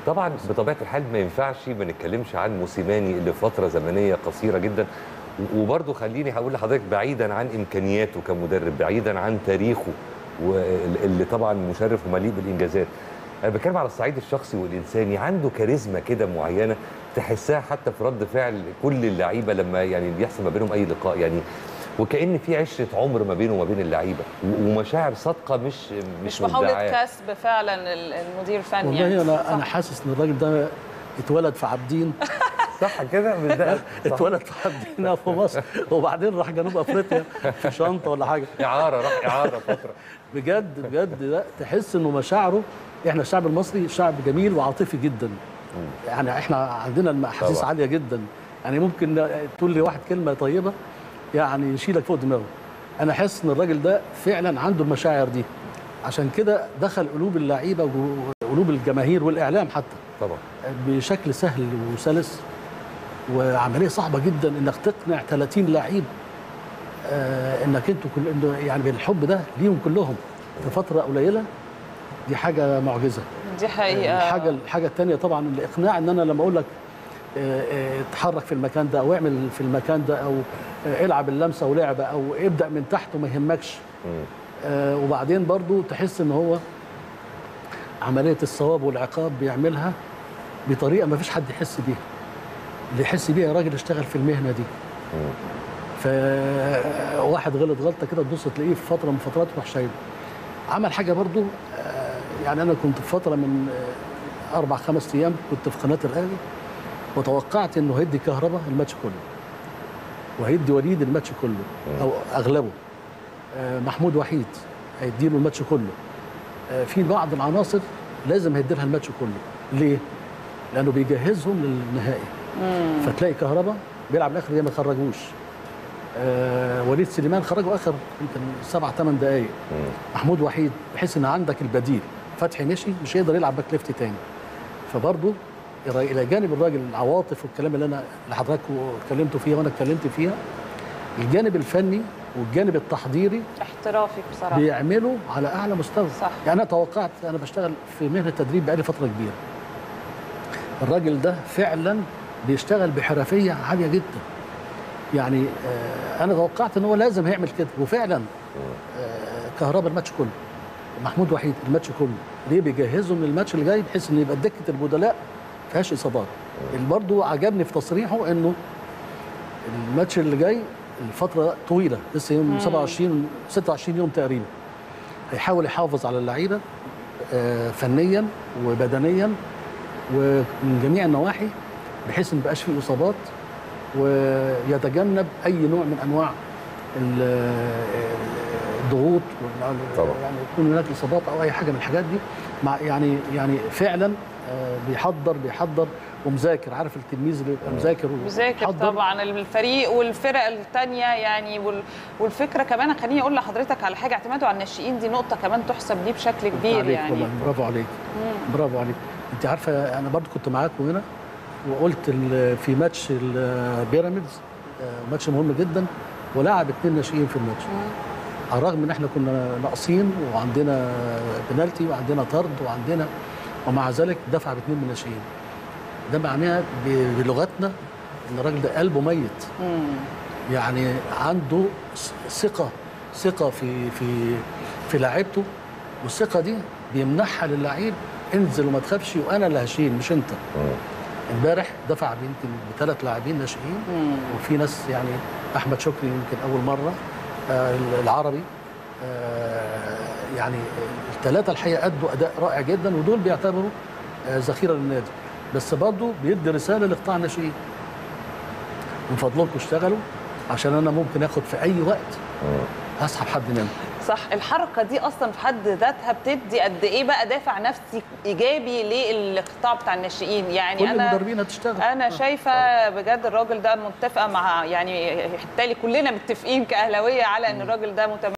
طبعا بطبيعه الحال ما ينفعش ما نتكلمش عن موسيماني اللي في فتره زمنيه قصيره جدا و- وبرضه خليني هقول لحضرتك بعيدا عن امكانياته كمدرب بعيدا عن تاريخه واللي طبعا مشرف ومليء بالانجازات انا بتكلم على الصعيد الشخصي والانساني عنده كاريزما كده معينه تحسها حتى في رد فعل كل اللعيبه لما يعني بيحصل ما بينهم اي لقاء يعني وكأن في عشره عمر ما بينه وما بين اللعيبه و- ومشاعر صادقه مش مش, مش محاوله مدعاة. كسب فعلا ال- المدير الفني والله يعني انا صح. انا حاسس ان الراجل ده اتولد في عابدين صح كده بالدقة صح. اتولد في عابدين في مصر وبعدين راح جنوب افريقيا في شنطه ولا حاجه اعاره راح اعاره فتره بجد بجد لا تحس انه مشاعره احنا الشعب المصري شعب جميل وعاطفي جدا يعني احنا عندنا الاحاسيس طبعا. عاليه جدا يعني ممكن تقول لي واحد كلمه طيبه يعني يشيلك فوق دماغه انا حاسس ان الراجل ده فعلا عنده المشاعر دي عشان كده دخل قلوب اللعيبه وقلوب الجماهير والاعلام حتى طبعا بشكل سهل وسلس وعمليه صعبه جدا انك تقنع 30 لعيب آه انك انتوا كل إنه يعني بالحب ده ليهم كلهم في فتره قليله دي حاجه معجزه دي حقيقه الحاجه الحاجه الثانيه طبعا الاقناع ان انا لما اقول لك آه، آه، اتحرك في المكان ده او اعمل في المكان ده او آه، العب اللمسه ولعبه او ابدا من تحت وما يهمكش آه، وبعدين برضو تحس ان هو عمليه الصواب والعقاب بيعملها بطريقه ما فيش حد يحس بيها اللي يحس بيها راجل اشتغل في المهنه دي فواحد غلط غلطه كده تبص تلاقيه في فتره من فترات يروح شايله عمل حاجه برضو آه، يعني انا كنت في فتره من آه، اربع خمس ايام كنت في قناه الاهلي وتوقعت انه هيدي كهرباء الماتش كله وهيدي وليد الماتش كله او اغلبه آه، محمود وحيد هيديله الماتش كله آه، في بعض العناصر لازم هيدي لها الماتش كله ليه؟ لانه بيجهزهم للنهائي فتلاقي كهربا بيلعب الاخر ما خرجوش آه وليد سليمان خرجوا اخر يمكن سبع ثمان دقائق محمود وحيد بحيث ان عندك البديل فتحي مشي مش هيقدر يلعب باك ليفت تاني فبرضه الى إلى جانب الراجل العواطف والكلام اللي انا اللي حضراتكم اتكلمتوا فيها وانا اتكلمت فيها الجانب الفني والجانب التحضيري احترافي بصراحه بيعملوا على اعلى مستوى صح. يعني انا توقعت انا بشتغل في مهنه التدريب بقالي فتره كبيره الراجل ده فعلا بيشتغل بحرفيه عاليه جدا يعني آه انا توقعت ان هو لازم هيعمل كده وفعلا آه كهربا الماتش كله محمود وحيد الماتش كله ليه بيجهزوا من الماتش اللي جاي بحيث ان يبقى دكه البدلاء ما فيهاش اصابات اللي برضه عجبني في تصريحه انه الماتش اللي جاي الفتره طويله لسه يوم 27 26 يوم تقريبا هيحاول يحافظ على اللعيبه آه، فنيا وبدنيا ومن جميع النواحي بحيث ان ما يبقاش فيه اصابات ويتجنب اي نوع من انواع ال- الضغوط وال- طبعا. يعني يكون هناك اصابات او اي حاجه من الحاجات دي مع يعني يعني فعلا آه، بيحضر بيحضر ومذاكر عارف التلميذ اللي يبقى مذاكر مذاكر وبيحضر. طبعا الفريق والفرق الثانيه يعني وال- والفكره كمان خليني اقول لحضرتك على حاجه اعتماده على الناشئين دي نقطه كمان تحسب ليه بشكل كبير عليك يعني والله برافو عليك برافو عليك انت عارفه انا برضو كنت معاكم هنا وقلت ال- في ماتش البيراميدز آه، ماتش مهم جدا ولعب اثنين ناشئين في الماتش على الرغم ان احنا كنا ناقصين وعندنا بنالتي وعندنا طرد وعندنا ومع ذلك دفع باثنين من الناشئين ده معناها ب- بلغتنا ان الراجل ده قلبه ميت يعني عنده ث- ثقه ثقه في في في لاعيبته والثقه دي بيمنحها للعيب انزل وما تخافش وانا اللي هشيل مش انت امبارح دفع يمكن بثلاث لاعبين ناشئين وفي ناس يعني احمد شكري يمكن اول مره آه العربي آه يعني الثلاثه الحقيقه ادوا اداء رائع جدا ودول بيعتبروا آه ذخيره للنادي بس برضه بيدي رساله لقطاع الناشئين من فضلكم اشتغلوا عشان انا ممكن اخد في اي وقت اسحب حد منهم صح الحركه دي اصلا في حد ذاتها بتدي قد ايه بقى دافع نفسي ايجابي للقطاع بتاع الناشئين يعني كل انا المدربين هتشتغل انا شايفه بجد الراجل ده متفقه مع يعني بالتالي كلنا متفقين كاهلاويه على ان الراجل ده متميز